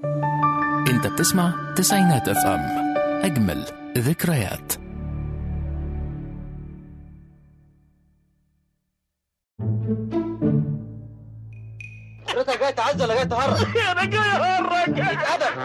انت بتسمع تسعينات اف ام اجمل ذكريات حضرتك جاي تعز ولا جاي تهرج؟ انا جاي اهرج ادب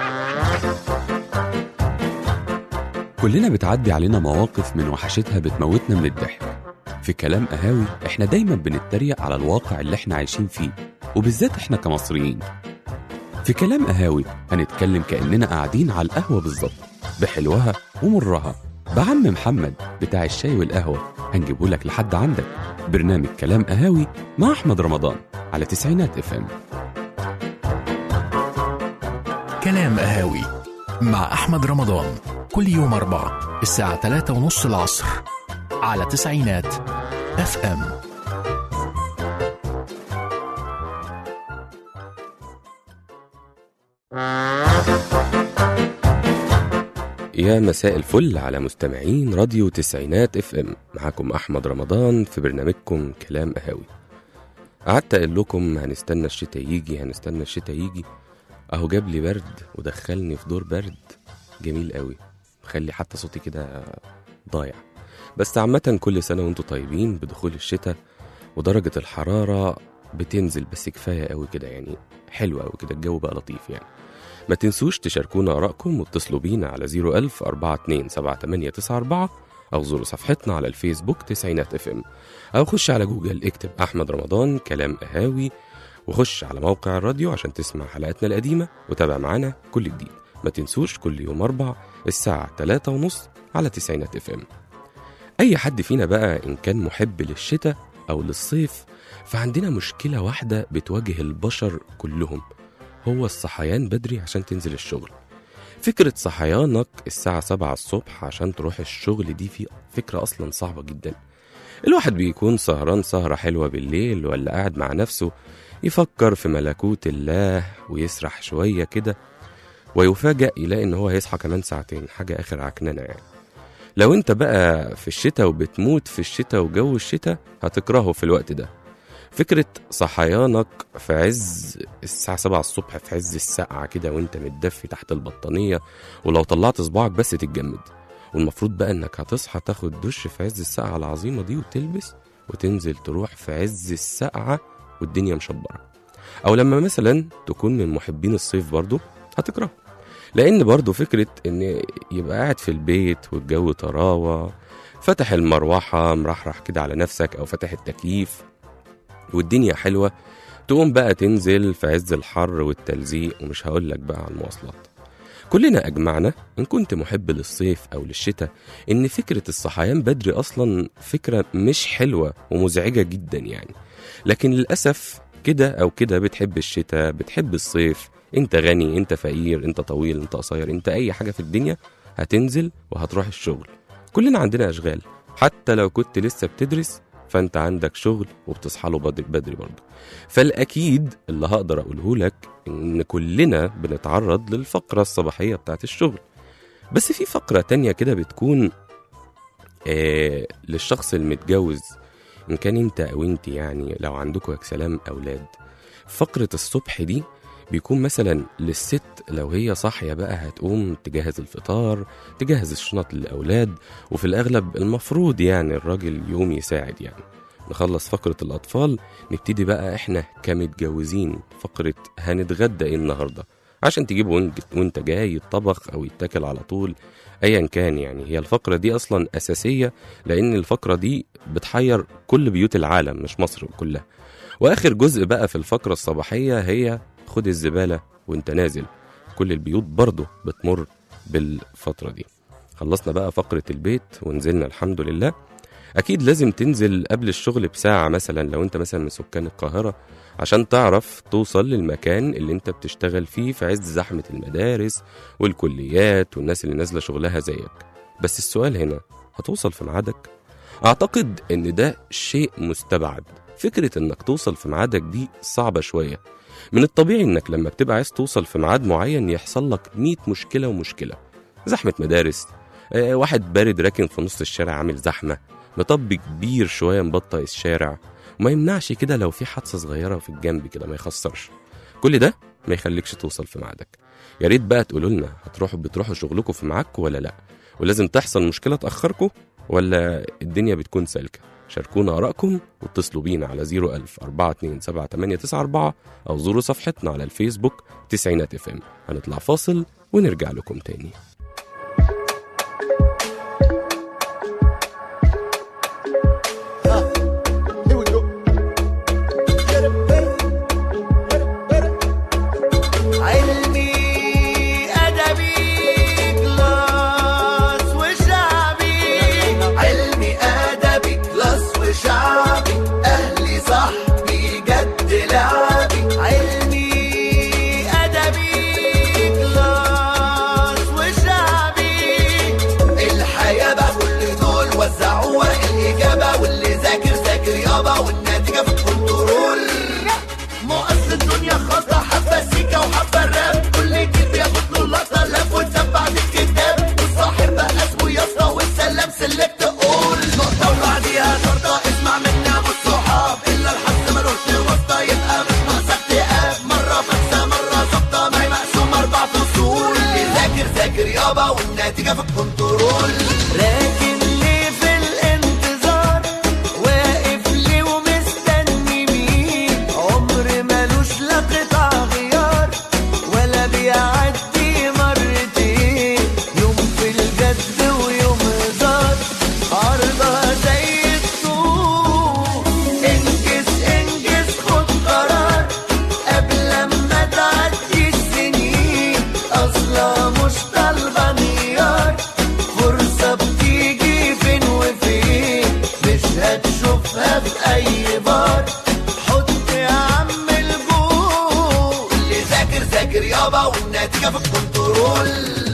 كلنا بتعدي علينا مواقف من وحشتها بتموتنا من الضحك في كلام قهاوي احنا دايما بنتريق على الواقع اللي احنا عايشين فيه وبالذات احنا كمصريين في كلام قهاوي هنتكلم كأننا قاعدين على القهوة بالظبط بحلوها ومرها بعم محمد بتاع الشاي والقهوة هنجيبه لك لحد عندك برنامج كلام قهاوي مع أحمد رمضان على تسعينات اف ام كلام قهاوي مع احمد رمضان كل يوم اربعة الساعة 3 ونص العصر على تسعينات اف ام يا مساء الفل على مستمعين راديو تسعينات اف ام معاكم احمد رمضان في برنامجكم كلام قهاوي قعدت اقول لكم هنستنى الشتاء يجي هنستنى الشتاء يجي اهو جاب لي برد ودخلني في دور برد جميل قوي مخلي حتى صوتي كده ضايع بس عامة كل سنة وانتم طيبين بدخول الشتاء ودرجة الحرارة بتنزل بس كفاية قوي كده يعني حلو قوي كده الجو بقى لطيف يعني ما تنسوش تشاركونا آرائكم واتصلوا بينا على 01000 427 أو زوروا صفحتنا على الفيسبوك تسعينات اف ام أو خش على جوجل اكتب أحمد رمضان كلام قهاوي وخش على موقع الراديو عشان تسمع حلقاتنا القديمة وتابع معانا كل جديد ما تنسوش كل يوم أربع الساعة 3 ونص على تسعينات اف ام أي حد فينا بقى إن كان محب للشتاء أو للصيف فعندنا مشكلة واحدة بتواجه البشر كلهم هو الصحيان بدري عشان تنزل الشغل فكرة صحيانك الساعة 7 الصبح عشان تروح الشغل دي في فكرة أصلا صعبة جدا الواحد بيكون سهران سهرة حلوة بالليل ولا قاعد مع نفسه يفكر في ملكوت الله ويسرح شوية كده ويفاجأ يلاقي إن هو هيصحى كمان ساعتين حاجة آخر عكننة يعني لو انت بقى في الشتاء وبتموت في الشتاء وجو الشتاء هتكرهه في الوقت ده فكرة صحيانك في عز الساعة 7 الصبح في عز السقعة كده وانت متدفي تحت البطانية ولو طلعت صباعك بس تتجمد والمفروض بقى انك هتصحى تاخد دش في عز السقعة العظيمة دي وتلبس وتنزل تروح في عز السقعة والدنيا مشبرة او لما مثلا تكون من محبين الصيف برضو هتكرهه لان برضو فكرة ان يبقى قاعد في البيت والجو طراوة فتح المروحة مرحرح كده على نفسك او فتح التكييف والدنيا حلوة تقوم بقى تنزل في عز الحر والتلزيق ومش هقولك بقى على المواصلات كلنا أجمعنا إن كنت محب للصيف أو للشتاء إن فكرة الصحيان بدري أصلا فكرة مش حلوة ومزعجة جدا يعني لكن للأسف كده أو كده بتحب الشتاء بتحب الصيف أنت غني أنت فقير أنت طويل أنت قصير أنت أي حاجة في الدنيا هتنزل وهتروح الشغل كلنا عندنا أشغال حتى لو كنت لسه بتدرس فانت عندك شغل وبتصحى له بدري بدري برضه فالاكيد اللي هقدر اقوله لك ان كلنا بنتعرض للفقره الصباحيه بتاعت الشغل بس في فقره تانية كده بتكون آه للشخص المتجوز ان كان انت او انت يعني لو عندكم يا سلام اولاد فقره الصبح دي بيكون مثلا للست لو هي صاحيه بقى هتقوم تجهز الفطار تجهز الشنط للاولاد وفي الاغلب المفروض يعني الراجل يقوم يساعد يعني نخلص فقرة الأطفال نبتدي بقى إحنا كمتجوزين فقرة هنتغدى إيه النهاردة عشان تجيب وانت- وانت جاي الطبخ أو يتاكل على طول أيا كان يعني هي الفقرة دي أصلا أساسية لأن الفقرة دي بتحير كل بيوت العالم مش مصر كلها وآخر جزء بقى في الفقرة الصباحية هي خد الزبالة وانت نازل كل البيوت برضه بتمر بالفترة دي خلصنا بقى فقرة البيت ونزلنا الحمد لله أكيد لازم تنزل قبل الشغل بساعة مثلا لو أنت مثلا من سكان القاهرة عشان تعرف توصل للمكان اللي أنت بتشتغل فيه في عز زحمة المدارس والكليات والناس اللي نازلة شغلها زيك بس السؤال هنا هتوصل في ميعادك؟ أعتقد إن ده شيء مستبعد فكرة إنك توصل في ميعادك دي صعبة شوية من الطبيعي إنك لما بتبقى عايز توصل في ميعاد معين يحصل لك 100 مشكلة ومشكلة زحمة مدارس آه، واحد بارد راكن في نص الشارع عامل زحمة مطب كبير شوية مبطئ الشارع وما يمنعش كده لو في حادثة صغيرة في الجنب كده ما يخسرش كل ده ما يخليكش توصل في ميعادك يا ريت بقى تقولوا لنا هتروحوا بتروحوا شغلكم في ميعادكم ولا لا ولازم تحصل مشكله تاخركم ولا الدنيا بتكون سالكه شاركونا آرائكم واتصلوا بينا على 01000 427 أو زوروا صفحتنا على الفيسبوك تسعينات اف ام هنطلع فاصل ونرجع لكم تاني Here we go. Get it, get it, get it, get it. علمي أدبي كلاس وشعبي علمي أدبي كلاس وشعبي أهلي صاحبي جد لعبي علمي أدبي كلاس وشعبي الحياة بقى كل دول وزعوا ورق الإجابة واللي ذاكر ذاكر يابا والنتيجة في الكنترول مقص الدنيا خطة حبة سيكا وحبة الراب كل جيل بياخد له لقطة لف وتتبع الكتاب والصاحب بقى اسمه يسطا والسلام سلكت قول نقطة وبعديها شرطة اسمع منا بالصحاب إلا الحظ ملوش واسطة يبقى مش ناقصة اكتئاب مرة فكسة مرة ظابطة ما هي مقسومة أربع فصول اللي ذاكر ذاكر يابا والنتيجة في الكنترول راكن ليه في الانتظار واقف ليه ومستني مين عمر ملوش لا قطع غيار ولا بيعدي مرتين يوم في الجد ويوم هزار عرضة زي الطوب انجز انجز خد قرار قبل ما تعدي السنين اصلا مش طالبة انهيار فرصة بتيجي فين وفين مش هتشوفها في اي بار حط يا عم الجول اللي ذاكر ذاكر يابا والنتيجة في الكنترول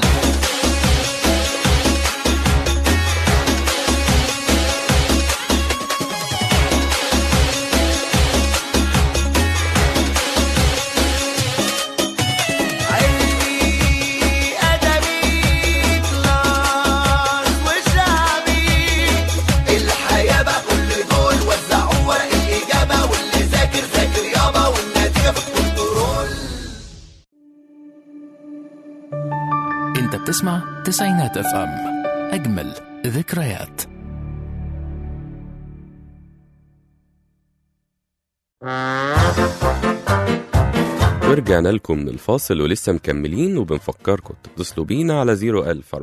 علمي أدبي كلاس وشعبي الحياة بقى كل دول وزعوا ورق الإجابة واللي ذاكر ذاكر يابا والنتيجة في الكنترول انت بتسمع تسعينات اف ام اجمل ذكريات ورجعنا لكم من الفاصل ولسه مكملين وبنفكركم تتصلوا بينا على 01000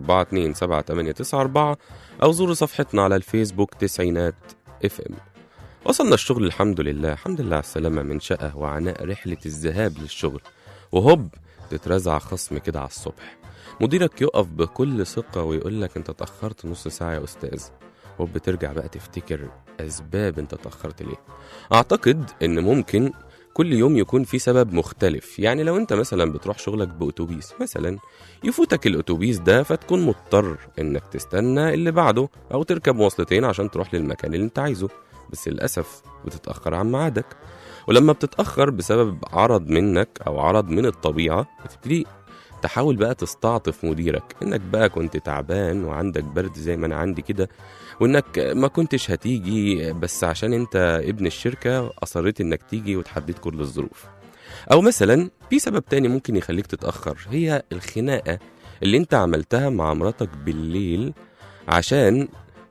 427 أو زوروا صفحتنا على الفيسبوك تسعينات اف ام وصلنا الشغل الحمد لله الحمد لله على السلامة من شقة وعناء رحلة الذهاب للشغل وهوب تترزع خصم كده على الصبح مديرك يقف بكل ثقة ويقول لك انت اتأخرت نص ساعة يا أستاذ هوب ترجع بقى تفتكر أسباب انت اتأخرت ليه أعتقد إن ممكن كل يوم يكون في سبب مختلف يعني لو انت مثلا بتروح شغلك بأتوبيس مثلا يفوتك الأتوبيس ده فتكون مضطر انك تستنى اللي بعده أو تركب مواصلتين عشان تروح للمكان اللي انت عايزه بس للأسف بتتأخر عن ميعادك ولما بتتأخر بسبب عرض منك أو عرض من الطبيعة بتبتدي تحاول بقى تستعطف مديرك انك بقى كنت تعبان وعندك برد زي ما انا عندي كده وانك ما كنتش هتيجي بس عشان انت ابن الشركة اصريت انك تيجي وتحديت كل الظروف او مثلا في سبب تاني ممكن يخليك تتأخر هي الخناقة اللي انت عملتها مع مراتك بالليل عشان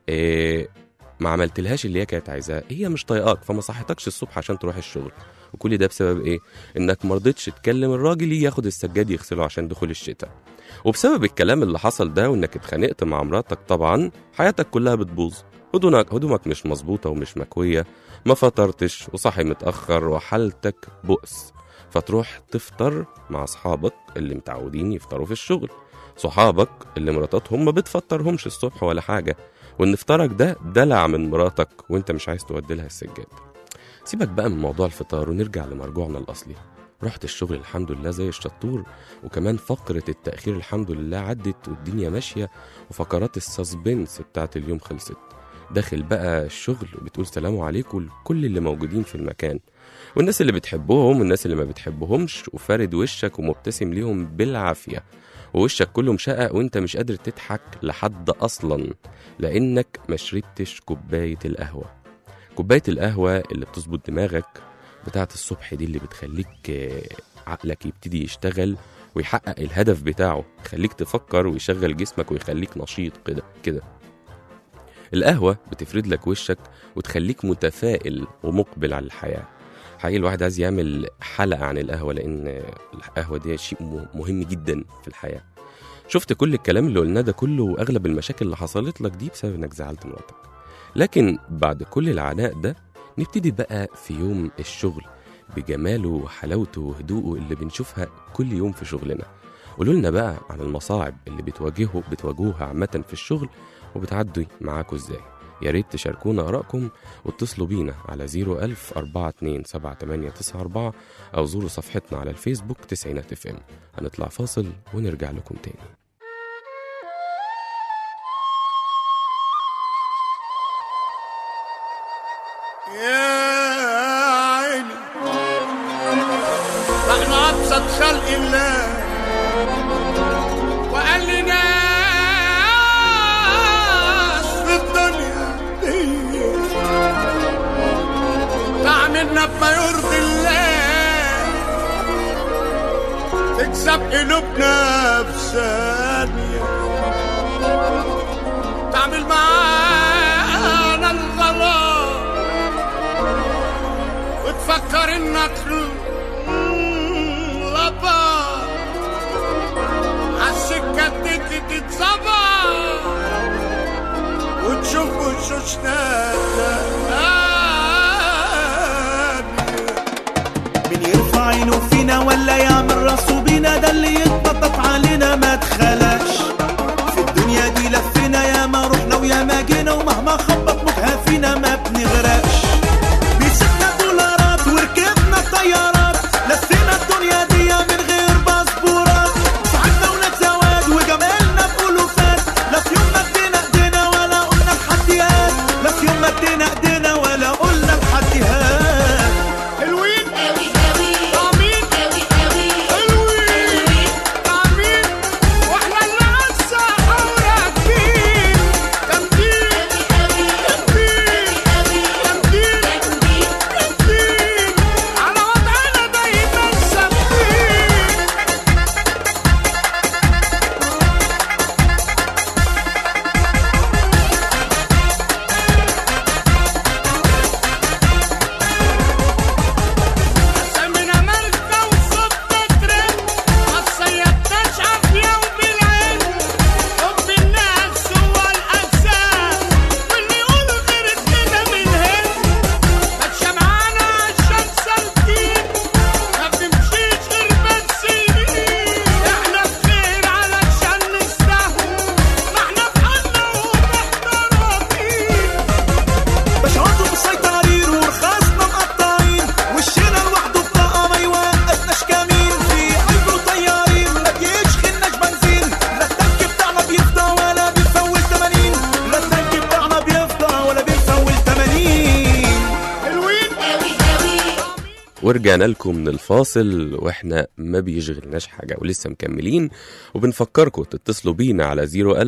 إيه ما عملتلهاش اللي هي كانت عايزاه هي مش طايقاك فما صحتكش الصبح عشان تروح الشغل وكل ده بسبب ايه انك مرضتش تكلم الراجل يجي ياخد السجاد يغسله عشان دخول الشتاء وبسبب الكلام اللي حصل ده وانك اتخانقت مع مراتك طبعا حياتك كلها بتبوظ هدومك هدومك مش مظبوطه ومش مكويه ما فطرتش وصاحي متاخر وحالتك بؤس فتروح تفطر مع اصحابك اللي متعودين يفطروا في الشغل صحابك اللي مراتاتهم ما بتفطرهمش الصبح ولا حاجه وان فطارك ده دلع من مراتك وانت مش عايز تودي لها السجاد سيبك بقى من موضوع الفطار ونرجع لمرجوعنا الاصلي رحت الشغل الحمد لله زي الشطور وكمان فقرة التأخير الحمد لله عدت والدنيا ماشية وفقرات السسبنس بتاعت اليوم خلصت داخل بقى الشغل وبتقول سلام عليكم لكل اللي موجودين في المكان والناس اللي بتحبهم والناس اللي ما بتحبهمش وفارد وشك ومبتسم ليهم بالعافية ووشك كله مشقق وانت مش قادر تضحك لحد اصلا لانك ما شربتش كوباية القهوة كوباية القهوة اللي بتظبط دماغك بتاعة الصبح دي اللي بتخليك آه، عقلك يبتدي يشتغل ويحقق الهدف بتاعه يخليك تفكر ويشغل جسمك ويخليك نشيط كده كده القهوة بتفرد لك وشك وتخليك متفائل ومقبل على الحياة حقيقي الواحد عايز يعمل حلقة عن القهوة لأن القهوة دي شيء م- مهم جدا في الحياة شفت كل الكلام اللي قلناه ده كله وأغلب المشاكل اللي حصلت لك دي بسبب إنك زعلت مراتك لكن بعد كل العناء ده نبتدي بقى في يوم الشغل بجماله وحلاوته وهدوءه اللي بنشوفها كل يوم في شغلنا قولوا لنا بقى عن المصاعب اللي بتواجهوا بتواجهوها عامة في الشغل وبتعدوا معاكم ازاي يا ريت تشاركونا آرائكم واتصلوا بينا على 01000 427 أو زوروا صفحتنا على الفيسبوك تسعينات اف ام هنطلع فاصل ونرجع لكم تاني يا عيني احنا ابسط خلق الله وقال لي ناس في الدنيا دي تعملنا بما يرضي الله تكسب قلوبنا في ثانيه تعمل معانا الغلط وتفكر انك لبا عالسكة تيجي تتصبر وتشوف وشوشنا مين يرفع عينه فينا ولا يعمل راسه بينا ده اللي يتنطط علينا ما تخلاش في الدنيا دي لفينا يا ما رحنا ويا ما جينا ومهما خبط موجها فينا ما بنغرقش بيسكنا دولارات وركبنا طيارات لفينا الدنيا دي من غير باسبورات سعدنا ولاد زواج وجمالنا بألوفات لا في يوم مدينا ايدينا ولا قلنا الحديات لا في يوم مدينا ايدينا ولا قلنا الحديات حلوين أوي أوي طعمين أوي أوي حلوين طعمين واحنا اللي عالسة راكبين جامدين جامدين جامدين جامدين على وضعنا دايما ثابتين سمينا ماركة وصوتنا ترند ما صيدناش عافية وبالعين حب الناس هو الأساس واللي يقول غير كده من هند ماشية معانا عشان سالكين ما بنمشيش غير بنسيين احنا بخير علشان نستاهل ما احنا بحالنا ومحترمين بشعرته مسيطرين ورخاصنا مقطعين وشنا لوحده بطاقة ما يوقفناش كمين في قلبه طيارين ما بيشخناش بنزين لا التانك بتاعنا بيفضى ولا بيفول 80 لا التانك بتاعنا بيفضى ولا بيفول 80 حلوين أوي أوي ورجعنا لكم من الفاصل واحنا ما بيشغلناش حاجة ولسه مكملين وبنفكركم تتصلوا بينا على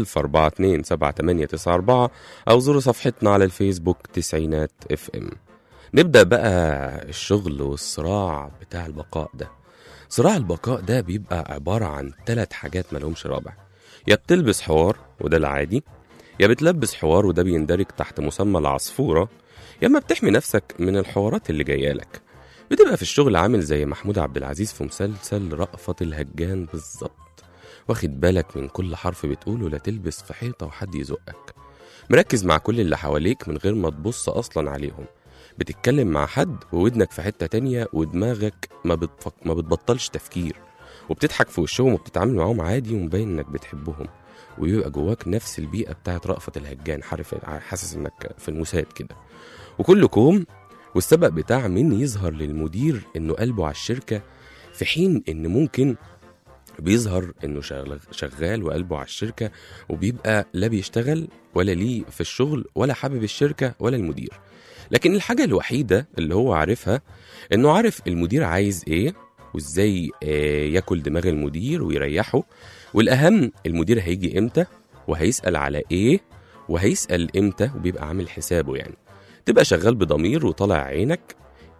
010427894 أو زوروا صفحتنا على الفيسبوك تسعينات اف ام نبدأ بقى الشغل والصراع بتاع البقاء ده صراع البقاء ده بيبقى عبارة عن ثلاث حاجات ملهمش رابع يا بتلبس حوار وده العادي يا بتلبس حوار وده بيندرج تحت مسمى العصفورة يا اما بتحمي نفسك من الحوارات اللي جايه لك بتبقى في الشغل عامل زي محمود عبد العزيز في مسلسل رأفت الهجان بالظبط واخد بالك من كل حرف بتقوله لا تلبس في حيطة وحد يزقك مركز مع كل اللي حواليك من غير ما تبص أصلا عليهم بتتكلم مع حد وودنك في حتة تانية ودماغك ما, بتفك... ما بتبطلش تفكير وبتضحك في وشهم وبتتعامل معاهم عادي ومبين انك بتحبهم ويبقى جواك نفس البيئة بتاعت رأفت الهجان حرف حاسس انك في الموساد كده وكل كوم والسبب بتاع مين يظهر للمدير انه قلبه على الشركة في حين ان ممكن بيظهر انه شغال- شغال وقلبه على الشركة وبيبقى لا بيشتغل ولا ليه في الشغل ولا حابب الشركة ولا المدير لكن الحاجة الوحيدة اللي هو عارفها انه عارف المدير عايز ايه وازاي آه، ياكل دماغ المدير ويريحه والاهم المدير هيجي امتى وهيسأل على ايه وهيسأل امتى وبيبقى عامل حسابه يعني تبقى شغال بضمير وطالع عينك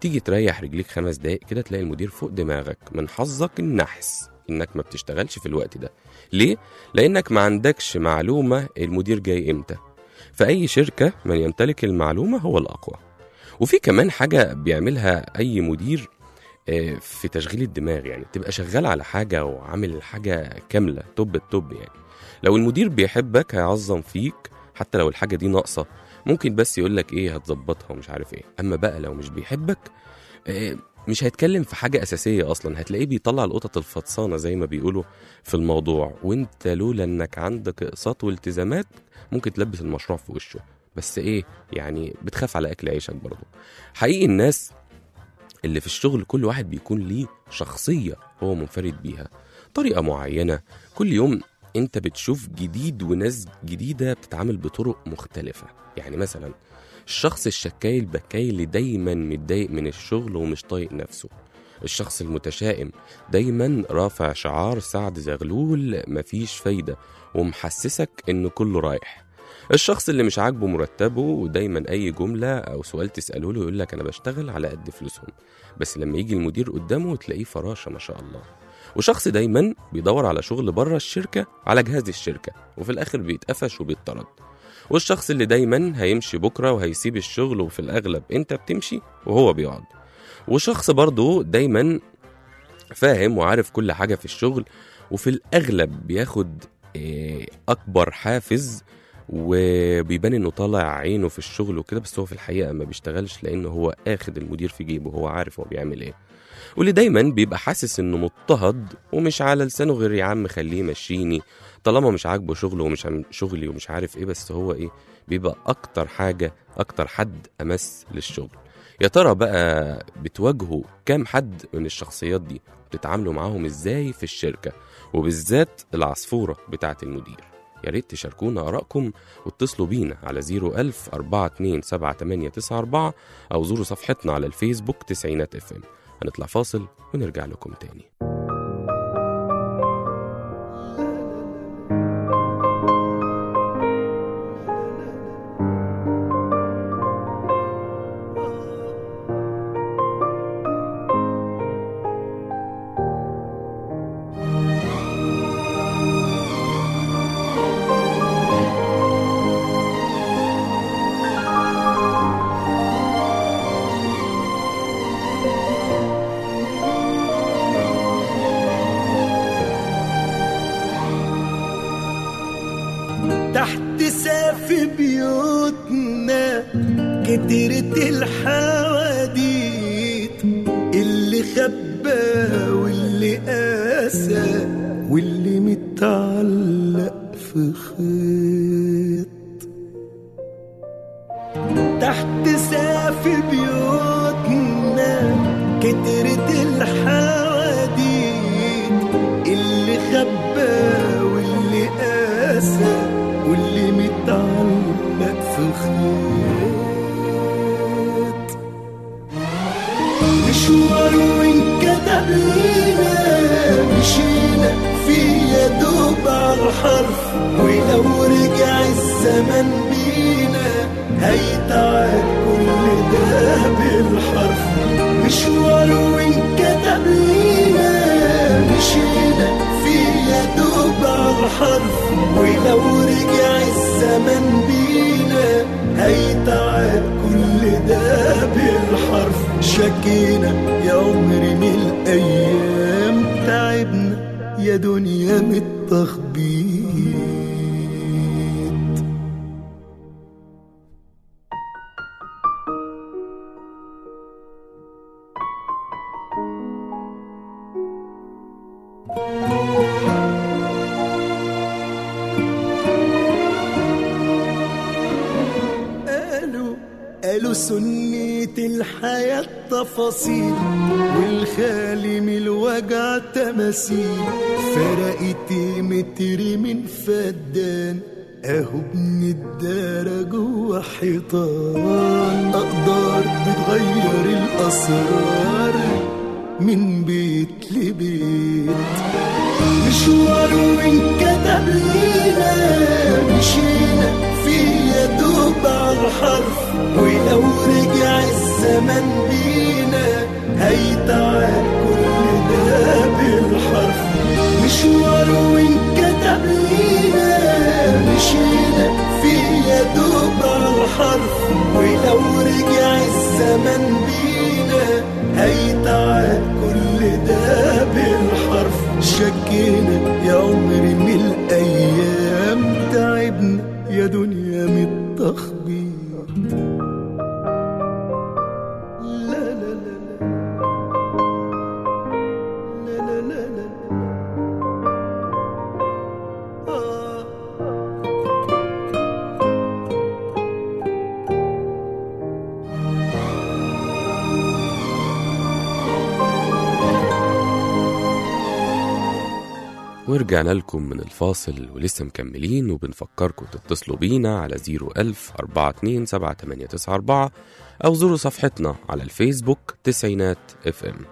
تيجي تريح رجليك خمس دقايق كده تلاقي المدير فوق دماغك من حظك النحس انك ما بتشتغلش في الوقت ده ليه لانك ما عندكش معلومه المدير جاي امتى في اي شركه من يمتلك المعلومه هو الاقوى وفي كمان حاجه بيعملها اي مدير آه، في تشغيل الدماغ يعني تبقى شغال على حاجه وعامل حاجه كامله توب التوب يعني لو المدير بيحبك هيعظم فيك حتى لو الحاجه دي ناقصه ممكن بس يقول لك ايه هتظبطها ومش عارف ايه اما بقى لو مش بيحبك آه، مش هيتكلم في حاجة أساسية أصلا هتلاقيه بيطلع القطط الفطسانة زي ما بيقولوا في الموضوع وانت لولا انك عندك اقساط والتزامات ممكن تلبس المشروع في وشه بس ايه يعني بتخاف على اكل عيشك برضه حقيقي الناس اللي في الشغل كل واحد بيكون ليه شخصية هو منفرد بيها طريقة معينة كل يوم انت بتشوف جديد وناس جديدة بتتعامل بطرق مختلفة يعني مثلا الشخص الشكاي البكاي اللي دايما متضايق من الشغل ومش طايق نفسه الشخص المتشائم دايما رافع شعار سعد زغلول مفيش فايدة ومحسسك ان كله رايح الشخص اللي مش عاجبه مرتبه ودايما اي جملة او سؤال تسأله له يقول لك انا بشتغل على قد فلوسهم بس لما يجي المدير قدامه تلاقيه فراشة ما شاء الله وشخص دايما بيدور على شغل بره الشركة على جهاز الشركة وفي الاخر بيتقفش وبيطرد والشخص اللي دايما هيمشي بكرة وهيسيب الشغل وفي الأغلب أنت بتمشي وهو بيقعد وشخص برضه دايما فاهم وعارف كل حاجة في الشغل وفي الأغلب بياخد آه، أكبر حافز وبيبان انه طالع عينه في الشغل وكده بس هو في الحقيقه ما بيشتغلش لانه هو اخد المدير في جيبه هو عارف هو بيعمل ايه واللي دايما بيبقى حاسس انه مضطهد ومش على لسانه غير يا عم خليه يمشيني طالما مش عاجبه شغله ومش عم شغلي ومش عارف ايه بس هو ايه بيبقى اكتر حاجه اكتر حد امس للشغل يا ترى بقى بتواجهوا كام حد من الشخصيات دي بتتعاملوا معاهم ازاي في الشركه وبالذات العصفوره بتاعه المدير يا ريت تشاركونا آرائكم واتصلوا بينا على 01000 427 أو زوروا صفحتنا على الفيسبوك تسعينات اف ام هنطلع فاصل ونرجع لكم تاني تحت سقف بيوتنا كترت الحواديت اللي خبى واللي قاسى واللي متعلق في خيط تحت سقف بيوتنا كترت الحواديت اللي خبى واللي قاسى واللي متعلق في خيط مشوار وانكتب لينا مشينا في يا دوب على الحرف ولو رجع الزمن بينا هيتعاد كل ده بالحرف مشوار وانكتب لينا مشينا في يا دوب على الحرف ولو رجع الزمن بينا هيتعاد كل ده بالحرف شكينا يا عمري من الايام تعبنا يا دنيا من التخبيط قالوا قالوا سنة الحياة تفاصيل والخالي من الوجع تماثيل فرقت متر من فدان اهو ابن الدارة جوا حيطان اقدار بتغير الاسرار من بيت لبيت مشوار وانكتب لينا مشينا في يا دوب على بالحرف ولو رجع الزمن بينا هيتعاد كل ده بالحرف مشوار وانكتب لينا مشينا فيه يا دوب على الحرف ولو رجع الزمن بينا هيتعاد كل ده بالحرف شكينا يا عمري من الايام تعبنا يا دنيا من التخبيط لا لا لا لا لا لا لا لا آه. ورجعنا لكم من الفاصل ولسه مكملين وبنفكركم تتصلوا بينا على 01000 427 أو زوروا صفحتنا على الفيسبوك تسعينات اف ام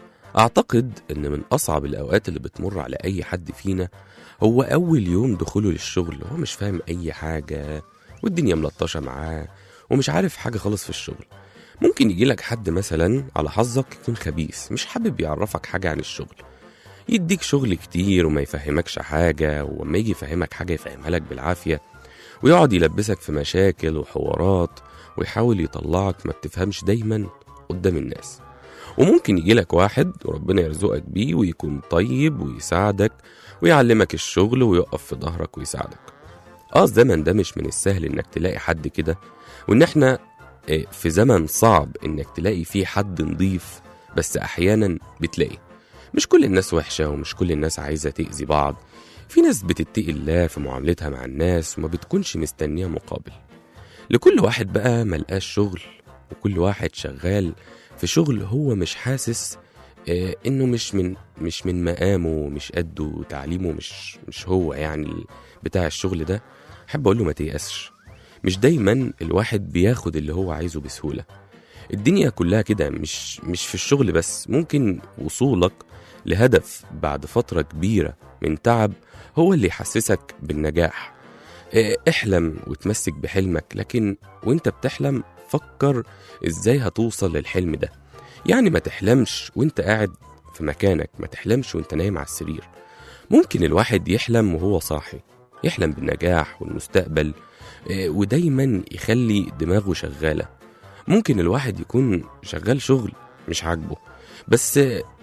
أعتقد إن من أصعب الأوقات اللي بتمر على أي حد فينا هو أول يوم دخوله للشغل هو مش فاهم أي حاجة والدنيا ملطشة معاه ومش عارف حاجة خالص في الشغل ممكن يجيلك حد مثلا على حظك يكون خبيث مش حابب يعرفك حاجة عن الشغل يديك شغل كتير وما يفهمكش حاجة وما يجي يفهمك حاجة يفهمها لك بالعافية ويقعد يلبسك في مشاكل وحوارات ويحاول يطلعك ما بتفهمش دايما قدام الناس وممكن يجيلك واحد وربنا يرزقك بيه ويكون طيب ويساعدك ويعلمك الشغل ويقف في ظهرك ويساعدك اه الزمن ده مش من السهل انك تلاقي حد كده وان احنا آه، في زمن صعب انك تلاقي فيه حد نضيف بس احيانا بتلاقي مش كل الناس وحشة ومش كل الناس عايزة تأذي بعض في ناس بتتقي الله في معاملتها مع الناس وما بتكونش مستنية مقابل لكل واحد بقى ملقاش شغل وكل واحد شغال في شغل هو مش حاسس آه، انه مش من مش من مقامه ومش قده وتعليمه مش مش هو يعني ال- بتاع الشغل ده احب اقول له ما تيأسش مش دايما الواحد بياخد اللي هو عايزه بسهولة الدنيا كلها كده مش مش في الشغل بس ممكن وصولك لهدف بعد فترة كبيرة من تعب هو اللي يحسسك بالنجاح إيه، احلم وتمسك بحلمك لكن وانت بتحلم فكر ازاي هتوصل للحلم ده يعني ما تحلمش وانت قاعد في مكانك ما تحلمش وانت نايم على السرير ممكن الواحد يحلم وهو صاحي يحلم بالنجاح والمستقبل إيه، ودايما يخلي دماغه شغالة ممكن الواحد يكون شغال شغل مش عاجبه بس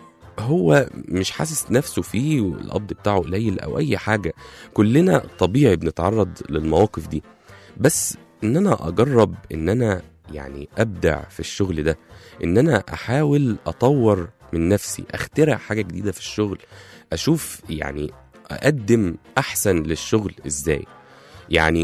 هو مش حاسس نفسه فيه والقبض بتاعه قليل او اي حاجه كلنا طبيعي بنتعرض للمواقف دي بس ان انا اجرب ان انا يعني ابدع في الشغل ده ان انا احاول اطور من نفسي اخترع حاجه جديده في الشغل اشوف يعني اقدم احسن للشغل ازاي يعني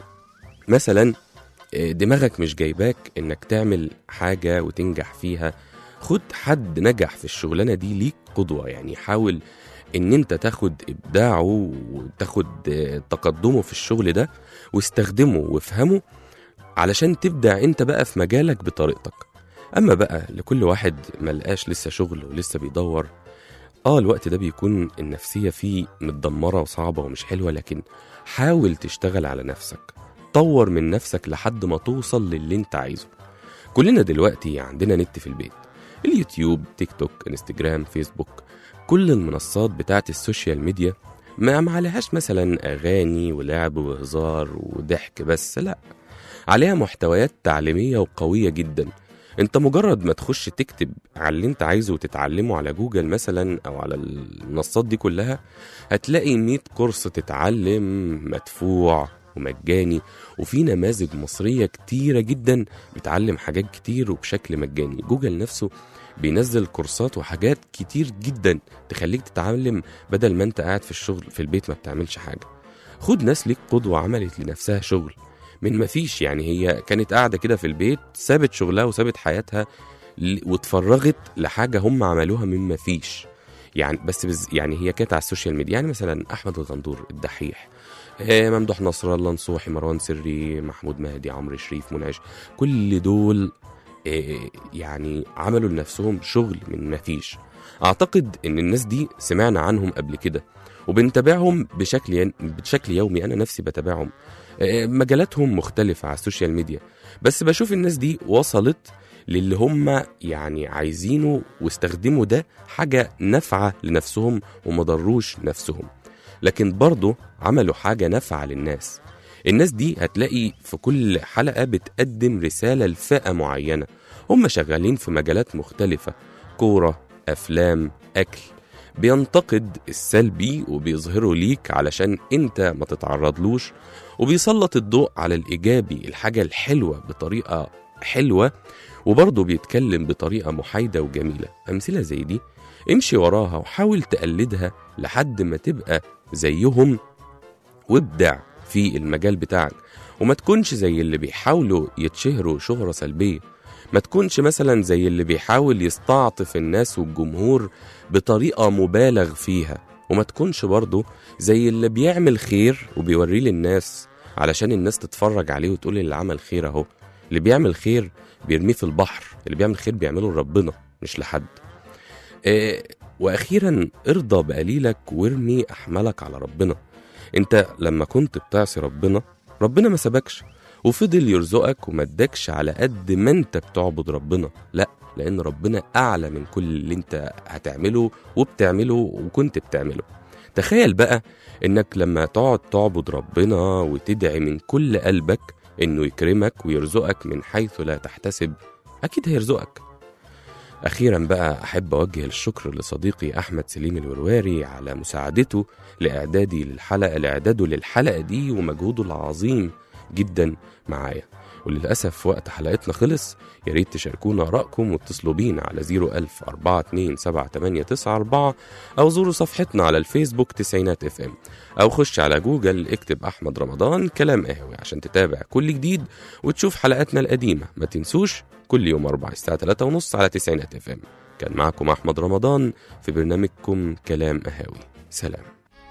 مثلا آه، دماغك مش جايباك انك تعمل حاجه وتنجح فيها خد حد نجح في الشغلانه دي ليك قدوه يعني حاول ان انت تاخد ابداعه وتاخد آه، تقدمه في الشغل ده واستخدمه وافهمه علشان تبدع انت بقى في مجالك بطريقتك اما بقى لكل واحد ملقاش لسه شغل ولسه بيدور اه الوقت ده بيكون النفسية فيه متدمرة وصعبة ومش حلوة لكن حاول تشتغل على نفسك طور من نفسك لحد ما توصل للي انت عايزه كلنا دلوقتي عندنا نت في البيت اليوتيوب تيك توك انستجرام فيسبوك كل المنصات بتاعت السوشيال ميديا ما معلهاش مثلا اغاني ولعب وهزار وضحك بس لا عليها محتويات تعليمية وقوية جدا انت مجرد ما تخش تكتب على اللي انت عايزه وتتعلمه على جوجل مثلا او على المنصات دي كلها هتلاقي 100 كورس تتعلم مدفوع ومجاني وفي نماذج مصرية كتيرة جدا بتعلم حاجات كتير وبشكل مجاني جوجل نفسه بينزل كورسات وحاجات كتير جدا تخليك تتعلم بدل ما انت قاعد في الشغل في البيت ما بتعملش حاجة خد ناس ليك قدوة عملت لنفسها شغل من ما فيش يعني هي كانت قاعدة كده في البيت سابت شغلها وسابت حياتها ل- واتفرغت لحاجة هم عملوها من ما فيش يعني بس بز يعني هي كانت على السوشيال ميديا يعني مثلا احمد الغندور الدحيح آه، ممدوح نصر الله نصوحي مروان سري محمود مهدي عمرو شريف منعش كل دول آه، يعني عملوا لنفسهم شغل من ما فيش اعتقد ان الناس دي سمعنا عنهم قبل كده وبنتابعهم بشكل ين... بشكل يومي انا نفسي بتابعهم آه، مجالاتهم مختلفة على السوشيال ميديا بس بشوف الناس دي وصلت للي هم يعني عايزينه واستخدموا ده حاجة نافعة لنفسهم وما ضروش نفسهم لكن برضه عملوا حاجة نافعة للناس الناس دي هتلاقي في كل حلقة بتقدم رسالة لفئة معينة هم شغالين في مجالات مختلفة كورة أفلام أكل بينتقد السلبي وبيظهره ليك علشان انت ما تتعرضلوش وبيسلط الضوء على الإيجابي الحاجة الحلوة بطريقة حلوة وبرضه بيتكلم بطريقة محايدة وجميلة أمثلة زي دي امشي وراها وحاول تقلدها لحد ما تبقى زيهم وابدع في المجال بتاعك وما تكونش زي اللي بيحاولوا يتشهروا شهرة سلبية ما تكونش مثلا زي اللي بيحاول يستعطف الناس والجمهور بطريقة مبالغ فيها وما تكونش برضه زي اللي بيعمل خير وبيوريه للناس علشان الناس تتفرج عليه وتقول اللي عمل خير اهو اللي بيعمل خير بيرميه في البحر اللي بيعمل خير بيعمله لربنا مش لحد آه واخيرا ارضى بقليلك وارمي احملك على ربنا انت لما كنت بتعصي ربنا ربنا ما سابكش وفضل يرزقك وما ادكش على قد ما انت بتعبد ربنا لا لان ربنا اعلى من كل اللي انت هتعمله وبتعمله وكنت بتعمله تخيل بقى انك لما تقعد تعبد ربنا وتدعي من كل قلبك انه يكرمك ويرزقك من حيث لا تحتسب اكيد هيرزقك أخيرا بقى أحب أوجه الشكر لصديقي أحمد سليم الورواري على مساعدته لإعدادي للحلقة لإعداده للحلقة دي ومجهوده العظيم جدا معايا وللأسف وقت حلقتنا خلص يا ريت تشاركونا آرائكم واتصلوا بينا على 01000 427 أو زوروا صفحتنا على الفيسبوك تسعينات اف ام أو خش على جوجل اكتب أحمد رمضان كلام قهوي عشان تتابع كل جديد وتشوف حلقاتنا القديمة ما تنسوش كل يوم أربع الساعة 3 ونص على تسعينات اف ام كان معكم أحمد رمضان في برنامجكم كلام قهاوي سلام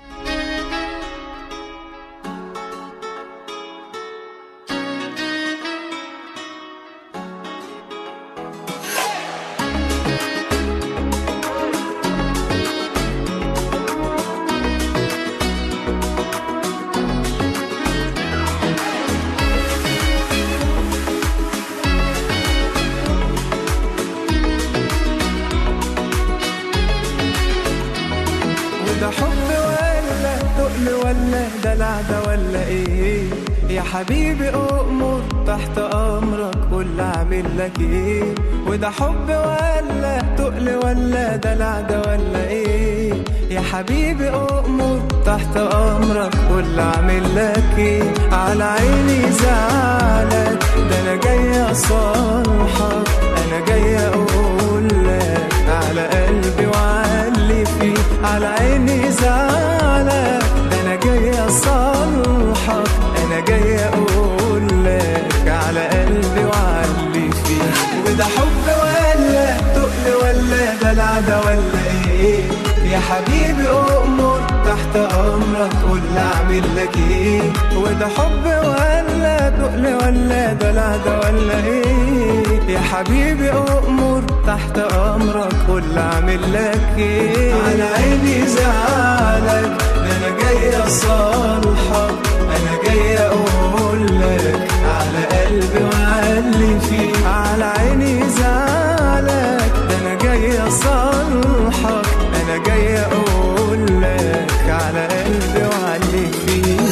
وده حب ولا تقل ولا دلع ده ولا ايه يا حبيبي أؤمر تحت أمرك قول أعمل لك إيه وده حب ولا تقل ولا دلع ده ولا إيه يا حبيبي أؤمر تحت أمرك قول أعمل لك إيه على عيني زعلك ده أنا جاي أصالحك أنا جاي أقول لك على قلبي وعلي فيه على عيني زعلك ده أنا جاي أصالحك أنا جاي أقول لك على قلبي وعلي فيه وده حب ولا تقل ولا دلع ده ولا إيه يا حبيبي أؤمر تحت أمرك قول أعمل لك إيه وده حب ولا تقل ولا دلع ده ولا إيه يا حبيبي أؤمر تحت أمرك قول أعمل لك إيه على عيني زعلك ده أنا جاي أصالحك أنا جاي أقول لك على قلبي وعلي فيه على عيني زعلك ده أنا جاي أصالحك أنا جاي أقول لك على قلبي وعلي فيه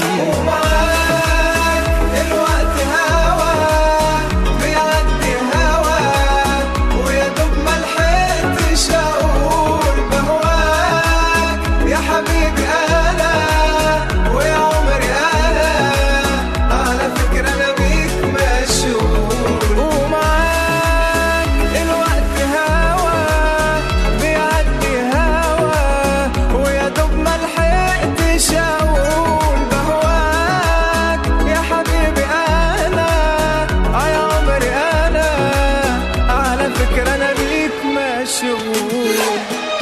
ومعاك الوقت هوا بيعدي هوا ويا دوب ما لحقتش أقول بهواك يا حبيبي أنا ويا عمري أنا على فكرة أنا بيك مشغول ومعاك الوقت هوا بيعدي هوا ويا دوب ما لحقتش أقول بهواك يا حبيبي أنا آه يا عمري أنا على فكرة أنا بيك مشغول